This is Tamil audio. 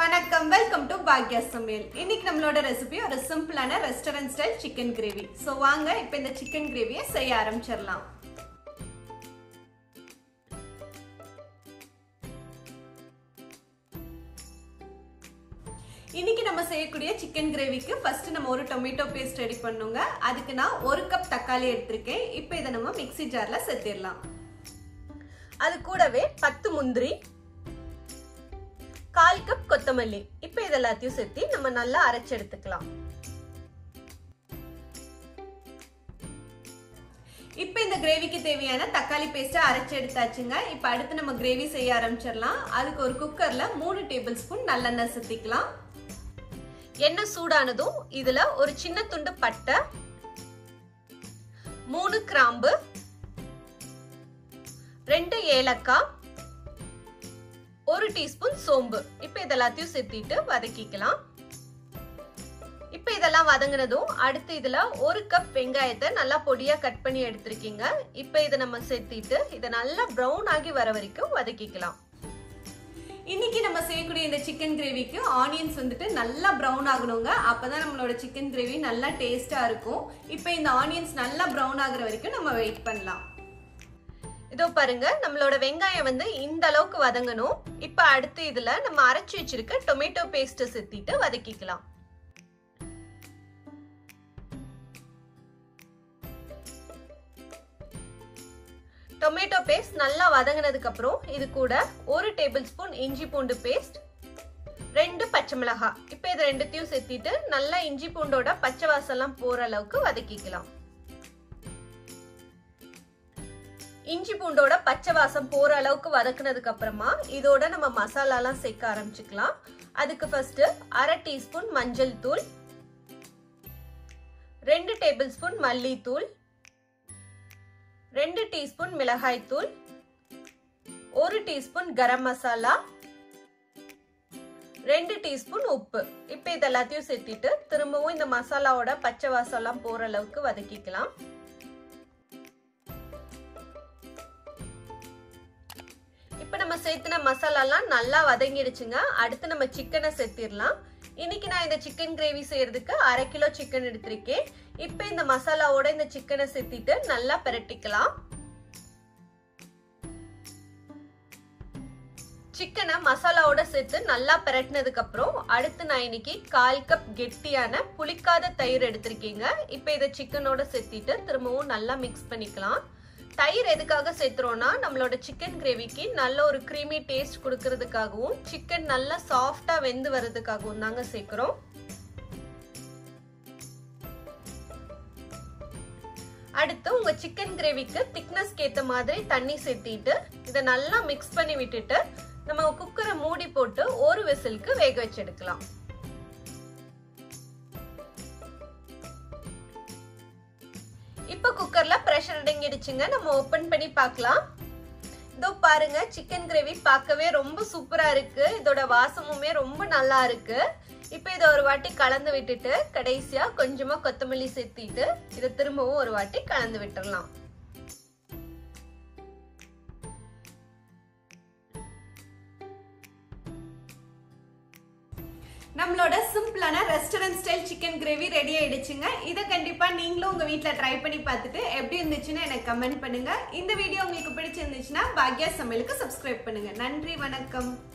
வணக்கம் வெல்கம் டு பாக்யா சமையல் இன்னைக்கு நம்மளோட ரெசிபி ஒரு சிம்பிளான restaurant style chicken gravy so வாங்க இப்போ இந்த சிக்கன் கிரேவியை செய்ய ஆரம்பிச்சிடலாம் இன்னைக்கு நம்ம செய்யக்கூடிய சிக்கன் கிரேவிக்கு ஃபர்ஸ்ட் நம்ம ஒரு டொமேட்டோ பேஸ்ட் ரெடி பண்ணுங்க அதுக்கு நான் ஒரு கப் தக்காளி எடுத்திருக்கேன் இப்போ இதை நம்ம மிக்ஸி ஜார்ல சேர்த்திடலாம் அது கூடவே பத்து முந்திரி கால் கப் கொத்தமல்லி இப்போ இது எல்லாத்தையும் சேர்த்து நம்ம நல்லா அரைச்சு எடுத்துக்கலாம் இப்போ இந்த கிரேவிக்கு தேவையான தக்காளி பேஸ்ட்டை அரைச்சு எடுத்தாச்சுங்க இப்போ அடுத்து நம்ம கிரேவி செய்ய ஆரம்பிச்சிடலாம் அதுக்கு ஒரு குக்கர்ல மூணு டேபிள் ஸ்பூன் நல்லெண்ணெய் சேர்த்திக்கலாம் எண்ணெய் சூடானதும் இதுல ஒரு சின்ன துண்டு பட்டை மூணு கிராம்பு ரெண்டு ஏலக்காய் ஒரு டீஸ்பூன் சோம்பு இப்போ இதெல்லாத்தையும் சேர்த்திட்டு வதக்கிக்கலாம் இப்போ இதெல்லாம் வதங்கினதும் அடுத்து இதுல ஒரு கப் வெங்காயத்தை நல்லா பொடியா கட் பண்ணி எடுத்திருக்கீங்க இப்போ இதை நம்ம சேர்த்திட்டு இதை நல்லா ப்ரௌன் ஆகி வர வரைக்கும் வதக்கிக்கலாம் இன்னைக்கு நம்ம செய்யக்கூடிய இந்த சிக்கன் கிரேவிக்கு ஆனியன்ஸ் வந்துட்டு நல்லா ப்ரௌன் ஆகணுங்க அப்பதான் நம்மளோட சிக்கன் கிரேவி நல்லா டேஸ்டா இருக்கும் இப்போ இந்த ஆனியன்ஸ் நல்லா ப்ரௌன் ஆகுற வரைக்கும் நம்ம வெயிட் பண்ணலாம் இதோ பாருங்க நம்மளோட வெங்காயம் வந்து இந்த அளவுக்கு வதங்கணும் இப்ப அடுத்து இதுல நம்ம அரைச்சு வச்சிருக்க டொமேட்டோ பேஸ்ட் சேர்த்திட்டு வதக்கிக்கலாம் டொமேட்டோ பேஸ்ட் நல்லா வதங்கினதுக்கு அப்புறம் இது கூட ஒரு டேபிள் ஸ்பூன் இஞ்சி பூண்டு பேஸ்ட் ரெண்டு பச்சை மிளகாய் இப்போ இது ரெண்டுத்தையும் சேர்த்திட்டு நல்லா இஞ்சி பூண்டோட பச்சை வாசம்லாம் போற அளவுக்கு வதக்கிக்கலாம் இஞ்சி பூண்டோட பச்சை வாசம் போற அளவுக்கு வதக்குனதுக்கு அப்புறமா இதோட நம்ம மசாலாலாம் சேர்க்க ஆரம்பிச்சுக்கலாம் அதுக்கு ஃபர்ஸ்ட் அரை டீஸ்பூன் மஞ்சள் தூள் ரெண்டு டேபிள் ஸ்பூன் மல்லித்தூள் ரெண்டு டீஸ்பூன் மிளகாய் தூள் ஒரு டீஸ்பூன் கரம் மசாலா ரெண்டு டீஸ்பூன் உப்பு இப்போ இது எல்லாத்தையும் சேர்த்திட்டு திரும்பவும் இந்த மசாலாவோட பச்சை வாசம்லாம் போற அளவுக்கு வதக்கிக்கலாம் இப்போ நம்ம சேர்த்துன மசாலாலாம் நல்லா வதங்கிடுச்சுங்க அடுத்து நம்ம சிக்கனை சேர்த்திடலாம் இன்னைக்கு நான் இந்த சிக்கன் கிரேவி செய்யறதுக்கு அரை கிலோ சிக்கன் எடுத்திருக்கேன் இப்போ இந்த மசாலாவோட இந்த சிக்கனை சேர்த்திட்டு நல்லா பிரட்டிக்கலாம் சிக்கனை மசாலாவோட சேர்த்து நல்லா பிரட்டினதுக்கு அப்புறம் அடுத்து நான் இன்னைக்கு கால் கப் கெட்டியான புளிக்காத தயிர் எடுத்திருக்கீங்க இப்போ இதை சிக்கனோட சேர்த்திட்டு திரும்பவும் நல்லா மிக்ஸ் பண்ணிக்கலாம் தயிர் எதுக்காக சேர்த்துறோம்னா நம்மளோட சிக்கன் கிரேவிக்கு நல்ல ஒரு க்ரீமி டேஸ்ட் கொடுக்கறதுக்காகவும் சிக்கன் நல்லா சாஃப்டா வெந்து வர்றதுக்காகவும் தாங்க சேர்க்கிறோம் அடுத்து உங்க சிக்கன் கிரேவிக்கு திக்னஸ் ஏத்த மாதிரி தண்ணி சேர்த்திட்டு இதை நல்லா மிக்ஸ் பண்ணி விட்டுட்டு நம்ம குக்கரை மூடி போட்டு ஒரு விசிலுக்கு வேக வச்சு எடுக்கலாம் இப்ப குக்கர்ல ப்ரெஷர் அடங்கிடுச்சுங்க நம்ம ஓபன் பண்ணி பார்க்கலாம் இதோ பாருங்க சிக்கன் கிரேவி பார்க்கவே ரொம்ப சூப்பரா இருக்கு இதோட வாசமுமே ரொம்ப நல்லா இருக்கு இப்போ இதை ஒரு வாட்டி கலந்து விட்டுட்டு கடைசியா கொஞ்சமா கொத்தமல்லி சேர்த்திட்டு இதை திரும்பவும் ஒரு வாட்டி கலந்து விட்டுறலாம் நம்மளோட சிம்பிளான restaurant style chicken gravy ready ஆயிடுச்சுங்க இதை கண்டிப்பா நீங்களும் உங்க வீட்ல ட்ரை பண்ணி பார்த்துட்டு எப்படி இருந்துச்சுன்னு எனக்கு கமெண்ட் பண்ணுங்க இந்த வீடியோ உங்களுக்கு பிடிச்சிருந்துச்சுன்னா பாக்யா சமையலுக்கு சப்ஸ்கிரைப் பண்ணுங்க நன்றி வணக்கம்